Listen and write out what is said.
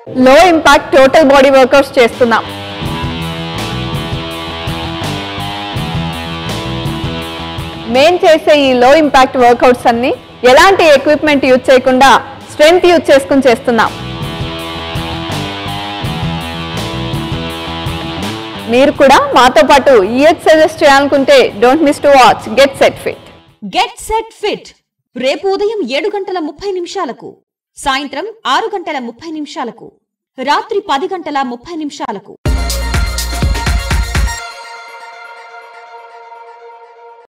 లో impact total body workouts చేస్తున్నాం మేం చేసే ఈ లో ఇంపాక్ట్ వర్కౌట్స్ అన్ని ఎలాంటి ఎక్విప్మెంట్ యూజ్ చేయకుండా స్ట్రెంగ్త్ యూజ్ చేసుకుని చేస్తున్నాం మీరు కూడా మాతో పాటు ఈ ఎక్సర్సైజెస్ చేయాలనుకుంటే don't miss to watch get set fit get set fit రేపు ఉదయం ఏడు గంటల ముప్పై నిమిషాలకు సాయంత్రం ఆరు గంటల ముప్పై నిమిషాలకు రాత్రి పది గంటల ముప్పై నిమిషాలకు